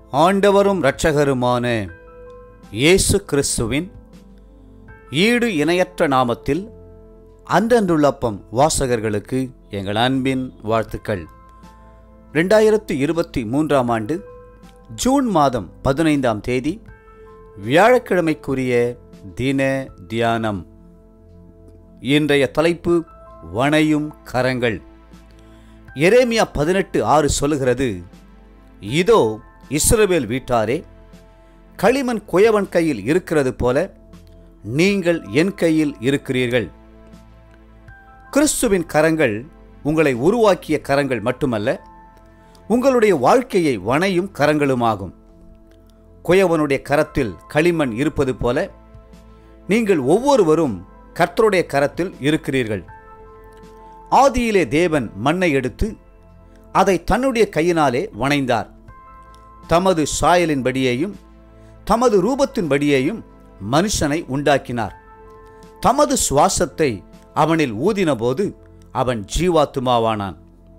ஆண்டவரும் இரட்சகருமான இயேசு கிறிஸ்துவின் ஈடு இணையற்ற நாமத்தில் அன்றன்றுள்ளப்பம் வாசகர்களுக்கு எங்கள் அன்பின் வாழ்த்துக்கள் ரெண்டாயிரத்து இருபத்தி மூன்றாம் ஆண்டு ஜூன் மாதம் பதினைந்தாம் தேதி வியாழக்கிழமைக்குரிய தின தியானம் இன்றைய தலைப்பு வணையும் கரங்கள் எரேமியா பதினெட்டு ஆறு சொல்லுகிறது இதோ இஸ்ரவேல் வீட்டாரே களிமண் குயவன் கையில் இருக்கிறது போல நீங்கள் என் கையில் இருக்கிறீர்கள் கிறிஸ்துவின் கரங்கள் உங்களை உருவாக்கிய கரங்கள் மட்டுமல்ல உங்களுடைய வாழ்க்கையை வணையும் கரங்களுமாகும் குயவனுடைய கரத்தில் களிமண் இருப்பது போல நீங்கள் ஒவ்வொருவரும் கர்த்தருடைய கரத்தில் இருக்கிறீர்கள் ஆதியிலே தேவன் மண்ணை எடுத்து அதை தன்னுடைய கையினாலே வணைந்தார் தமது சாயலின்படியேயும் தமது ரூபத்தின்படியேயும் மனுஷனை உண்டாக்கினார் தமது சுவாசத்தை அவனில் ஊதினபோது அவன் ஜீவாத்துமாவானான்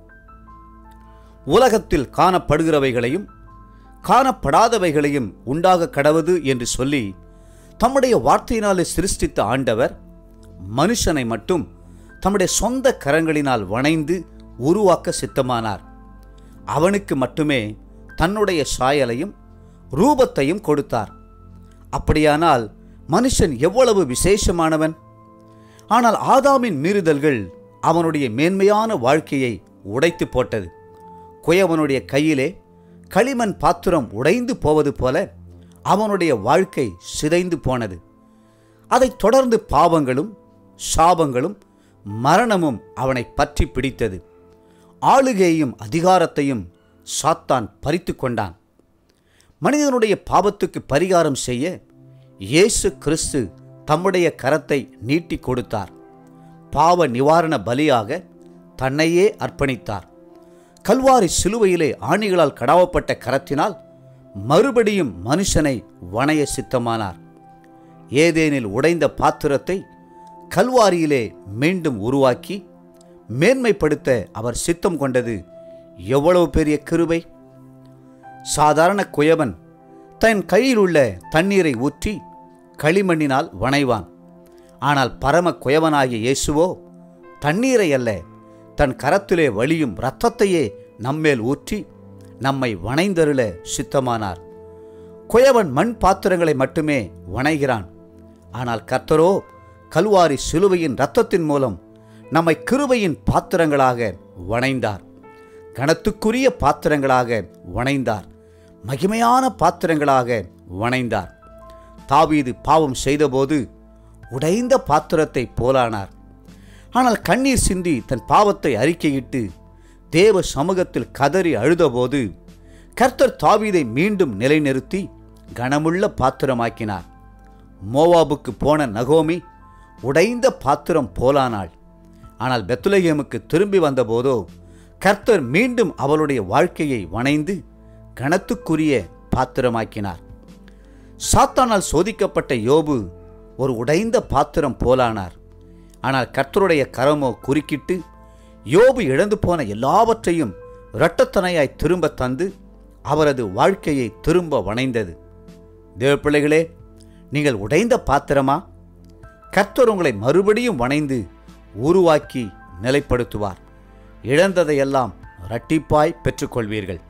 உலகத்தில் காணப்படுகிறவைகளையும் காணப்படாதவைகளையும் உண்டாக கடவது என்று சொல்லி தம்முடைய வார்த்தையினாலே சிருஷ்டித்த ஆண்டவர் மனுஷனை மட்டும் தம்முடைய சொந்த கரங்களினால் வணைந்து உருவாக்க சித்தமானார் அவனுக்கு மட்டுமே தன்னுடைய சாயலையும் ரூபத்தையும் கொடுத்தார் அப்படியானால் மனுஷன் எவ்வளவு விசேஷமானவன் ஆனால் ஆதாமின் மீறுதல்கள் அவனுடைய மேன்மையான வாழ்க்கையை உடைத்து போட்டது குயவனுடைய கையிலே களிமண் பாத்திரம் உடைந்து போவது போல அவனுடைய வாழ்க்கை சிதைந்து போனது அதைத் தொடர்ந்து பாவங்களும் சாபங்களும் மரணமும் அவனை பற்றி பிடித்தது ஆளுகையையும் அதிகாரத்தையும் சாத்தான் பறித்து கொண்டான் மனிதனுடைய பாவத்துக்கு பரிகாரம் செய்ய இயேசு கிறிஸ்து தம்முடைய கரத்தை நீட்டி கொடுத்தார் பாவ நிவாரண பலியாக தன்னையே அர்ப்பணித்தார் கல்வாரி சிலுவையிலே ஆணிகளால் கடாவப்பட்ட கரத்தினால் மறுபடியும் மனுஷனை வணைய சித்தமானார் ஏதேனில் உடைந்த பாத்திரத்தை கல்வாரியிலே மீண்டும் உருவாக்கி மேன்மைப்படுத்த அவர் சித்தம் கொண்டது எவ்வளவு பெரிய கிருபை சாதாரண குயவன் தன் கையில் உள்ள தண்ணீரை ஊற்றி களிமண்ணினால் வணைவான் ஆனால் பரம குயவனாகிய இயேசுவோ தண்ணீரை அல்ல தன் கரத்திலே வழியும் இரத்தத்தையே நம்மேல் ஊற்றி நம்மை வணைந்தருள சித்தமானார் குயவன் மண் பாத்திரங்களை மட்டுமே வணைகிறான் ஆனால் கர்த்தரோ கல்வாரி சிலுவையின் இரத்தத்தின் மூலம் நம்மை கிருபையின் பாத்திரங்களாக வணைந்தார் கணத்துக்குரிய பாத்திரங்களாக வணைந்தார் மகிமையான பாத்திரங்களாக வணைந்தார் தாவீது பாவம் செய்தபோது உடைந்த பாத்திரத்தை போலானார் ஆனால் கண்ணீர் சிந்தி தன் பாவத்தை அறிக்கையிட்டு தேவ சமூகத்தில் கதறி அழுதபோது கர்த்தர் தாவீதை மீண்டும் நிலைநிறுத்தி கனமுள்ள பாத்திரமாக்கினார் மோவாபுக்கு போன நகோமி உடைந்த பாத்திரம் போலானாள் ஆனால் பெத்துலகேமுக்கு திரும்பி வந்தபோதோ கர்த்தர் மீண்டும் அவளுடைய வாழ்க்கையை வணைந்து கணத்துக்குரிய பாத்திரமாக்கினார் சாத்தானால் சோதிக்கப்பட்ட யோபு ஒரு உடைந்த பாத்திரம் போலானார் ஆனால் கர்த்தருடைய கரமோ குறுக்கிட்டு யோபு இழந்து போன எல்லாவற்றையும் இரட்டத்தனையாய் திரும்ப தந்து அவரது வாழ்க்கையை திரும்ப வணைந்தது தேவ பிள்ளைகளே நீங்கள் உடைந்த பாத்திரமா கர்த்தர் உங்களை மறுபடியும் வணைந்து உருவாக்கி நிலைப்படுத்துவார் இழந்ததையெல்லாம் இரட்டிப்பாய் பெற்றுக்கொள்வீர்கள்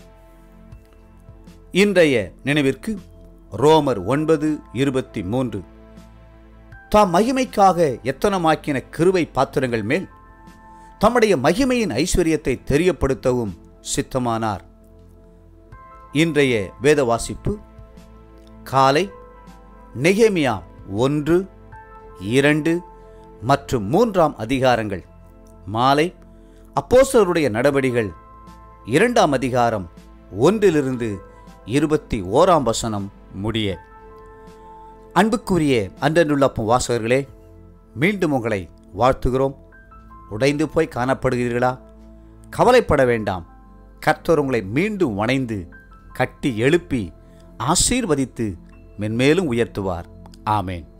இன்றைய நினைவிற்கு ரோமர் ஒன்பது இருபத்தி மூன்று தாம் மகிமைக்காக எத்தனமாக்கின கிருவை பாத்திரங்கள் மேல் தம்முடைய மகிமையின் ஐஸ்வர்யத்தை தெரியப்படுத்தவும் சித்தமானார் இன்றைய வேத வாசிப்பு காலை நெகேமியா ஒன்று இரண்டு மற்றும் மூன்றாம் அதிகாரங்கள் மாலை அப்போஸ்தலருடைய நடவடிகள் இரண்டாம் அதிகாரம் ஒன்றிலிருந்து இருபத்தி ஓராம் வசனம் முடிய அன்புக்குரிய அன்றனுள்ளப்பும் வாசகர்களே மீண்டும் உங்களை வாழ்த்துகிறோம் உடைந்து போய் காணப்படுகிறீர்களா கவலைப்பட வேண்டாம் கர்த்தர் உங்களை மீண்டும் வணைந்து கட்டி எழுப்பி ஆசீர்வதித்து மென்மேலும் உயர்த்துவார் ஆமேன்